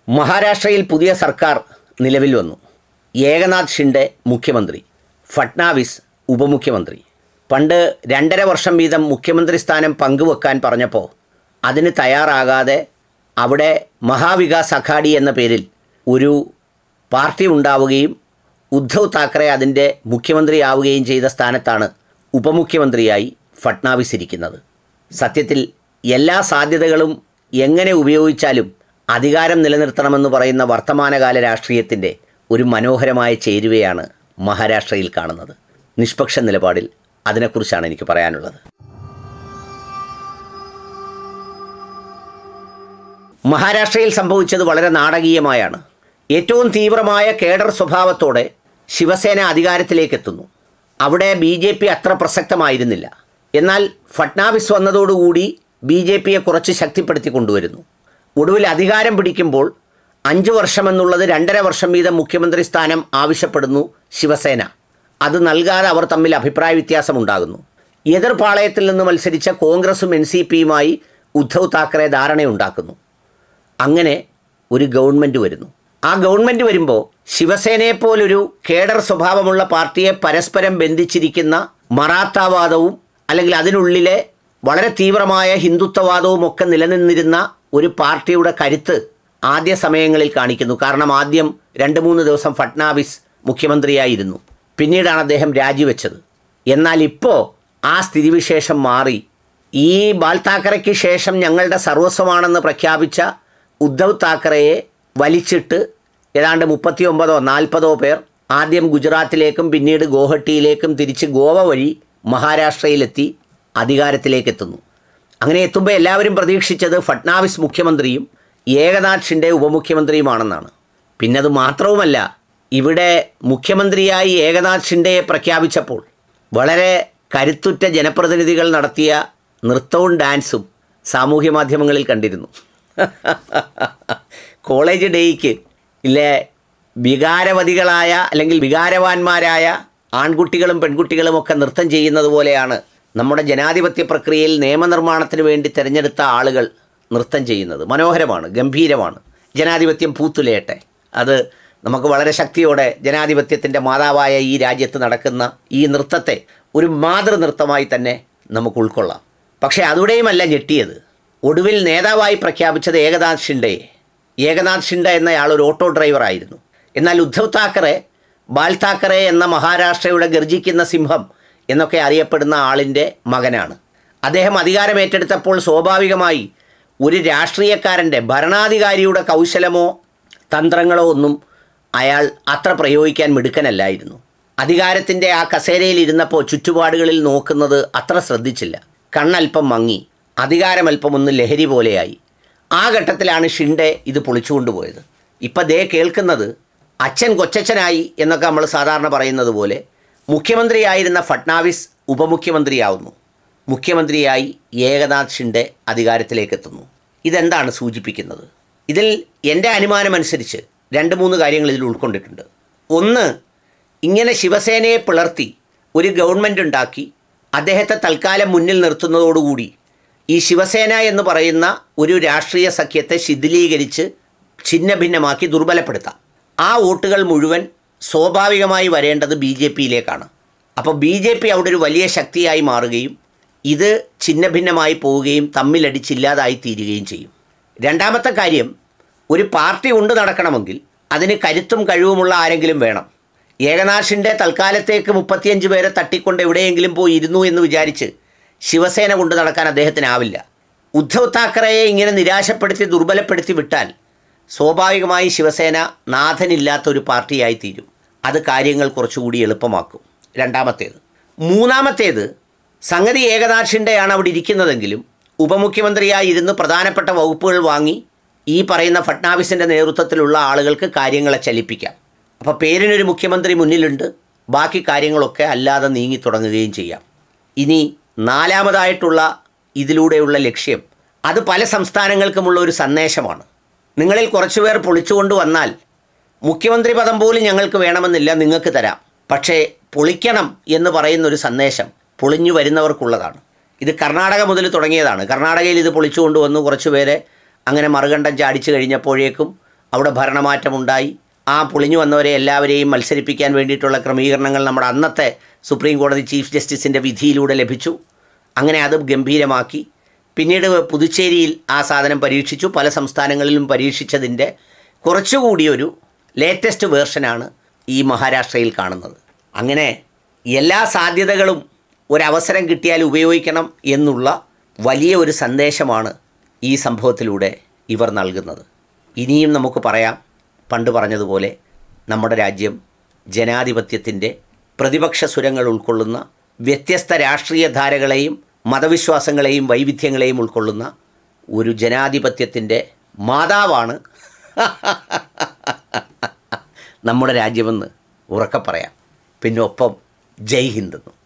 മഹാരാഷ്ട്രയിൽ പുതിയ സർക്കാർ നിലവിൽ വന്നു ഏകനാഥ് ഷിൻഡെ മുഖ്യമന്ത്രി ഫട്നാവിസ് ഉപമുഖ്യമന്ത്രി പണ്ട് രണ്ടര വർഷം വീതം മുഖ്യമന്ത്രി സ്ഥാനം പങ്കുവെക്കാൻ പറഞ്ഞപ്പോൾ അതിന് തയ്യാറാകാതെ അവിടെ മഹാവികാസ് അഘാഡി എന്ന പേരിൽ ഒരു പാർട്ടി ഉണ്ടാവുകയും ഉദ്ധവ് താക്കറെ അതിൻ്റെ മുഖ്യമന്ത്രിയാവുകയും ചെയ്ത സ്ഥാനത്താണ് ഉപമുഖ്യമന്ത്രിയായി ഫട്നാവിസ് ഇരിക്കുന്നത് സത്യത്തിൽ എല്ലാ സാധ്യതകളും എങ്ങനെ ഉപയോഗിച്ചാലും അധികാരം നിലനിർത്തണമെന്ന് പറയുന്ന വർത്തമാനകാല രാഷ്ട്രീയത്തിൻ്റെ ഒരു മനോഹരമായ ചേരുവയാണ് മഹാരാഷ്ട്രയിൽ കാണുന്നത് നിഷ്പക്ഷ നിലപാടിൽ അതിനെക്കുറിച്ചാണ് എനിക്ക് പറയാനുള്ളത് മഹാരാഷ്ട്രയിൽ സംഭവിച്ചത് വളരെ നാടകീയമായാണ് ഏറ്റവും തീവ്രമായ കേഡർ സ്വഭാവത്തോടെ ശിവസേന അധികാരത്തിലേക്ക് എത്തുന്നു അവിടെ ബി ജെ പി അത്ര പ്രസക്തമായിരുന്നില്ല എന്നാൽ ഫട്നാവിസ് വന്നതോടുകൂടി ബി ജെ പിയെ കുറച്ച് ശക്തിപ്പെടുത്തി കൊണ്ടുവരുന്നു ഒടുവിൽ അധികാരം പിടിക്കുമ്പോൾ അഞ്ച് വർഷമെന്നുള്ളത് രണ്ടര വർഷം വീതം മുഖ്യമന്ത്രി സ്ഥാനം ആവശ്യപ്പെടുന്നു ശിവസേന അത് നൽകാതെ അവർ തമ്മിൽ അഭിപ്രായ വ്യത്യാസമുണ്ടാകുന്നു എതിർപാളയത്തിൽ നിന്ന് മത്സരിച്ച കോൺഗ്രസും എൻ സി പിയുമായി ഉദ്ധവ് താക്കറെ ധാരണയുണ്ടാക്കുന്നു അങ്ങനെ ഒരു ഗവൺമെൻറ് വരുന്നു ആ ഗവൺമെൻറ് വരുമ്പോൾ ശിവസേനയെ പോലൊരു കേഡർ സ്വഭാവമുള്ള പാർട്ടിയെ പരസ്പരം ബന്ധിച്ചിരിക്കുന്ന മറാത്താവാദവും അല്ലെങ്കിൽ അതിനുള്ളിലെ വളരെ തീവ്രമായ ഹിന്ദുത്വവാദവും ഒക്കെ നിലനിന്നിരുന്ന ഒരു പാർട്ടിയുടെ കരുത്ത് ആദ്യ സമയങ്ങളിൽ കാണിക്കുന്നു കാരണം ആദ്യം രണ്ട് മൂന്ന് ദിവസം ഫട്നാവിസ് മുഖ്യമന്ത്രിയായിരുന്നു പിന്നീടാണ് അദ്ദേഹം രാജിവെച്ചത് എന്നാൽ ഇപ്പോൾ ആ സ്ഥിതിവിശേഷം മാറി ഈ ബാൽ താക്കറയ്ക്ക് ശേഷം ഞങ്ങളുടെ സർവസ്വമാണെന്ന് പ്രഖ്യാപിച്ച ഉദ്ധവ് താക്കറയെ വലിച്ചിട്ട് ഏതാണ്ട് മുപ്പത്തി ഒമ്പതോ നാൽപ്പതോ പേർ ആദ്യം ഗുജറാത്തിലേക്കും പിന്നീട് ഗോഹട്ടിയിലേക്കും തിരിച്ച് ഗോവ വഴി മഹാരാഷ്ട്രയിലെത്തി അധികാരത്തിലേക്ക് എത്തുന്നു അങ്ങനെ എത്തുമ്പോൾ എല്ലാവരും പ്രതീക്ഷിച്ചത് ഫട്നാവിസ് മുഖ്യമന്ത്രിയും ഏകനാഥ് ഷിൻഡെ ഉപമുഖ്യമന്ത്രിയുമാണെന്നാണ് പിന്നെ അത് മാത്രവുമല്ല ഇവിടെ മുഖ്യമന്ത്രിയായി ഏകനാഥ് ഷിൻഡെയെ പ്രഖ്യാപിച്ചപ്പോൾ വളരെ കരുത്തുറ്റ ജനപ്രതിനിധികൾ നടത്തിയ നൃത്തവും ഡാൻസും സാമൂഹ്യ മാധ്യമങ്ങളിൽ കണ്ടിരുന്നു കോളേജ് ഡേയ്ക്ക് ഇല്ലേ വികാരവതികളായ അല്ലെങ്കിൽ വികാരവാന്മാരായ ആൺകുട്ടികളും പെൺകുട്ടികളും ഒക്കെ നൃത്തം ചെയ്യുന്നത് പോലെയാണ് നമ്മുടെ ജനാധിപത്യ പ്രക്രിയയിൽ നിയമനിർമ്മാണത്തിന് വേണ്ടി തിരഞ്ഞെടുത്ത ആളുകൾ നൃത്തം ചെയ്യുന്നത് മനോഹരമാണ് ഗംഭീരമാണ് ജനാധിപത്യം പൂത്തുലയട്ടെ അത് നമുക്ക് വളരെ ശക്തിയോടെ ജനാധിപത്യത്തിൻ്റെ മാതാവായ ഈ രാജ്യത്ത് നടക്കുന്ന ഈ നൃത്തത്തെ ഒരു മാതൃനൃത്തമായി തന്നെ നമുക്ക് ഉൾക്കൊള്ളാം പക്ഷേ അതുടെയുമല്ല ഞെട്ടിയത് ഒടുവിൽ നേതാവായി പ്രഖ്യാപിച്ചത് ഏകനാഥ് ഷിൻഡയെ ഏകനാഥ് ഷിൻഡ എന്നയാൾ ഒരു ഓട്ടോ ഡ്രൈവറായിരുന്നു എന്നാൽ ഉദ്ധവ് താക്കറെ ബാൽ താക്കറെ എന്ന മഹാരാഷ്ട്രയുടെ ഗർജിക്കുന്ന സിംഹം എന്നൊക്കെ അറിയപ്പെടുന്ന ആളിൻ്റെ മകനാണ് അദ്ദേഹം അധികാരമേറ്റെടുത്തപ്പോൾ സ്വാഭാവികമായി ഒരു രാഷ്ട്രീയക്കാരൻ്റെ ഭരണാധികാരിയുടെ കൗശലമോ തന്ത്രങ്ങളോ ഒന്നും അയാൾ അത്ര പ്രയോഗിക്കാൻ മിടുക്കനല്ലായിരുന്നു അധികാരത്തിൻ്റെ ആ കസേരയിൽ ഇരുന്നപ്പോൾ ചുറ്റുപാടുകളിൽ നോക്കുന്നത് അത്ര ശ്രദ്ധിച്ചില്ല കണ്ണൽപ്പം മങ്ങി അധികാരമൽപ്പം ഒന്ന് ലഹരി പോലെയായി ആ ഘട്ടത്തിലാണ് ഷിൻഡെ ഇത് പൊളിച്ചുകൊണ്ടുപോയത് ഇപ്പം ദേ കേൾക്കുന്നത് അച്ഛൻ കൊച്ചച്ഛനായി എന്നൊക്കെ നമ്മൾ സാധാരണ പറയുന്നത് പോലെ മുഖ്യമന്ത്രിയായിരുന്ന ഫട്നാവിസ് ഉപമുഖ്യമന്ത്രിയാവുന്നു മുഖ്യമന്ത്രിയായി ഏകനാഥ് ഷിൻഡെ അധികാരത്തിലേക്ക് എത്തുന്നു ഇതെന്താണ് സൂചിപ്പിക്കുന്നത് ഇതിൽ എൻ്റെ അനുമാനമനുസരിച്ച് രണ്ട് മൂന്ന് കാര്യങ്ങൾ ഇതിൽ ഉൾക്കൊണ്ടിട്ടുണ്ട് ഒന്ന് ഇങ്ങനെ ശിവസേനയെ പിളർത്തി ഒരു ഗവൺമെൻറ് ഉണ്ടാക്കി അദ്ദേഹത്തെ തൽക്കാലം മുന്നിൽ നിർത്തുന്നതോടുകൂടി ഈ ശിവസേന എന്ന് പറയുന്ന ഒരു രാഷ്ട്രീയ സഖ്യത്തെ ശിഥിലീകരിച്ച് ഛിന്നഭിന്നമാക്കി ദുർബലപ്പെടുത്താം ആ വോട്ടുകൾ മുഴുവൻ സ്വാഭാവികമായി വരേണ്ടത് ബി ജെ പിയിലേക്കാണ് അപ്പോൾ ബി ജെ പി അവിടെ ഒരു വലിയ ശക്തിയായി മാറുകയും ഇത് ഛിന്നഭിന്നമായി പോവുകയും തമ്മിലടിച്ചില്ലാതായി തീരുകയും ചെയ്യും രണ്ടാമത്തെ കാര്യം ഒരു പാർട്ടി കൊണ്ട് നടക്കണമെങ്കിൽ അതിന് കരുത്തും കഴിവുമുള്ള ആരെങ്കിലും വേണം ഏകനാഥിൻ്റെ തൽക്കാലത്തേക്ക് മുപ്പത്തിയഞ്ച് പേരെ തട്ടിക്കൊണ്ട് എവിടെയെങ്കിലും പോയി ഇരുന്നു എന്ന് വിചാരിച്ച് ശിവസേന കൊണ്ട് നടക്കാൻ അദ്ദേഹത്തിനാവില്ല ഉദ്ധവ് താക്കറയെ ഇങ്ങനെ നിരാശപ്പെടുത്തി ദുർബലപ്പെടുത്തി വിട്ടാൽ സ്വാഭാവികമായി ശിവസേന നാഥനില്ലാത്ത ഒരു പാർട്ടിയായി തീരും അത് കാര്യങ്ങൾ കുറച്ചുകൂടി എളുപ്പമാക്കും രണ്ടാമത്തേത് മൂന്നാമത്തേത് സംഗതി ഏകനാഥിൻ്റെയാണ് അവിടെ ഇരിക്കുന്നതെങ്കിലും ഉപമുഖ്യമന്ത്രിയായി ഇരുന്ന് പ്രധാനപ്പെട്ട വകുപ്പുകൾ വാങ്ങി ഈ പറയുന്ന ഫട്നാവിസിൻ്റെ നേതൃത്വത്തിലുള്ള ആളുകൾക്ക് കാര്യങ്ങളെ ചലിപ്പിക്കാം അപ്പോൾ പേരിനൊരു മുഖ്യമന്ത്രി മുന്നിലുണ്ട് ബാക്കി കാര്യങ്ങളൊക്കെ അല്ലാതെ നീങ്ങി തുടങ്ങുകയും ചെയ്യാം ഇനി നാലാമതായിട്ടുള്ള ഇതിലൂടെയുള്ള ലക്ഷ്യം അത് പല സംസ്ഥാനങ്ങൾക്കുമുള്ള ഒരു സന്ദേശമാണ് നിങ്ങളിൽ കുറച്ചുപേർ പൊളിച്ചുകൊണ്ട് വന്നാൽ മുഖ്യമന്ത്രി പദം പോലും ഞങ്ങൾക്ക് വേണമെന്നില്ല നിങ്ങൾക്ക് തരാം പക്ഷേ പൊളിക്കണം എന്ന് പറയുന്ന ഒരു സന്ദേശം പൊളിഞ്ഞു വരുന്നവർക്കുള്ളതാണ് ഇത് കർണാടക മുതൽ തുടങ്ങിയതാണ് കർണാടകയിൽ ഇത് പൊളിച്ചു കൊണ്ടുവന്നു കുറച്ചുപേരെ അങ്ങനെ മറുകണ്ഠം ചാടിച്ചു കഴിഞ്ഞപ്പോഴേക്കും അവിടെ ഭരണമാറ്റമുണ്ടായി ആ പൊളിഞ്ഞു വന്നവരെ എല്ലാവരെയും മത്സരിപ്പിക്കാൻ വേണ്ടിയിട്ടുള്ള ക്രമീകരണങ്ങൾ നമ്മുടെ അന്നത്തെ സുപ്രീം കോടതി ചീഫ് ജസ്റ്റിസിൻ്റെ വിധിയിലൂടെ ലഭിച്ചു അങ്ങനെ അത് ഗംഭീരമാക്കി പിന്നീട് പുതുച്ചേരിയിൽ ആ സാധനം പരീക്ഷിച്ചു പല സംസ്ഥാനങ്ങളിലും പരീക്ഷിച്ചതിൻ്റെ കുറച്ചുകൂടി ഒരു ലേറ്റസ്റ്റ് വേർഷനാണ് ഈ മഹാരാഷ്ട്രയിൽ കാണുന്നത് അങ്ങനെ എല്ലാ സാധ്യതകളും ഒരവസരം കിട്ടിയാൽ ഉപയോഗിക്കണം എന്നുള്ള വലിയ ഒരു സന്ദേശമാണ് ഈ സംഭവത്തിലൂടെ ഇവർ നൽകുന്നത് ഇനിയും നമുക്ക് പറയാം പണ്ട് പറഞ്ഞതുപോലെ നമ്മുടെ രാജ്യം ജനാധിപത്യത്തിൻ്റെ പ്രതിപക്ഷ സ്വരങ്ങൾ ഉൾക്കൊള്ളുന്ന വ്യത്യസ്ത രാഷ്ട്രീയ ധാരകളെയും മതവിശ്വാസങ്ങളെയും വൈവിധ്യങ്ങളെയും ഉൾക്കൊള്ളുന്ന ഒരു ജനാധിപത്യത്തിൻ്റെ മാതാവാണ് നമ്മുടെ രാജ്യമെന്ന് ഉറക്കെ പറയാം പിന്നെ ഒപ്പം ജയ് ഹിന്ദ് എന്നും